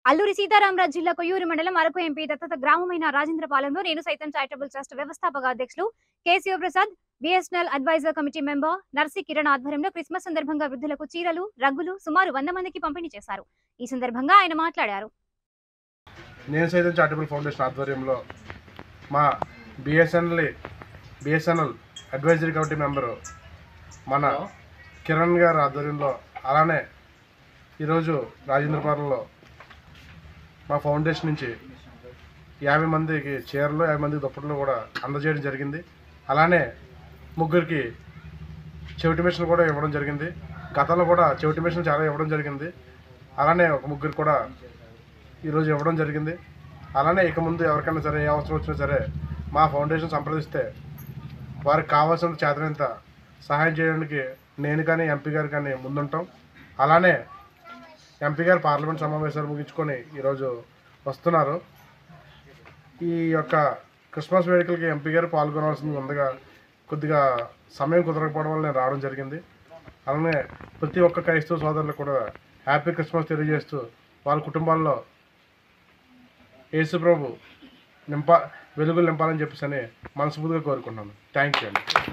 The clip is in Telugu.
అల్లూరి సీతారామరాజు జిల్లా కొయ్యూరు మండలం అరకు ఎంపీ దత్తత గ్రామమైన రాజేంద్రపాలెంలో నేను సైతం చారిటబుల్ ట్రస్ట్ వ్యవస్థాపక అధ్యక్షులు K Sivaprasad BSNL adviser committee member Narsi Kiran ఆధ్వర్యంలో క్రిస్మస్ సందర్భంగా వృద్ధులకు చీరలు రగ్గులు సుమారు వంద మందికి పంపిణీ చేశారు ఈ సందర్భంగా ఆయన మాట్లాడారు నేను సైతం చారిటబుల్ ఫౌండేషన్ ఆధ్వర్యంలో మా BSNL BSNL advisory committee member మన కిరణ్ గారి ఆధ్వర్యంలో అలానే ఈరోజు రాజేంద్రపురంలో మా ఫౌండేషన్ నుంచి యాభై మందికి చీరలు యాభై మందికి దుప్పట్లు కూడా అందజేయడం జరిగింది అలానే ముగ్గురికి చెవిటి మిషన్ కూడా ఇవ్వడం జరిగింది గతంలో కూడా చెవిటి మిషన్ చాలా ఇవ్వడం జరిగింది అలానే ఒక ముగ్గురు కూడా ఈరోజు ఇవ్వడం జరిగింది అలానే ఇక ముందు ఎవరికైనా సరే ఏ అవసరం వచ్చినా సరే మా ఫౌండేషన్ సంప్రదిస్తే వారికి కావాల్సిన చేతనంత సహాయం చేయడానికి నేను కానీ ఎంపీ గారు కానీ ముందుంటాం అలానే ఎంపీ గారు పార్లమెంట్ సమావేశాలు ముగించుకొని ఈరోజు వస్తున్నారు ఈ యొక్క క్రిస్మస్ వేడుకలకి ఎంపీ గారు పాల్గొనవలసింది ఉందిగా కొద్దిగా సమయం కుదరకపోవడం వల్ల నేను రావడం జరిగింది అలానే ప్రతి ఒక్క క్రైస్తవ సోదరులకు కూడా హ్యాపీ క్రిస్మస్ తెలియజేస్తూ వాళ్ళ కుటుంబాల్లో యేసుప్రభు నింప వెలుగులు నింపాలని చెప్పేసి అని మనస్ఫూర్తిగా కోరుకుంటున్నాను థ్యాంక్ యూ అండి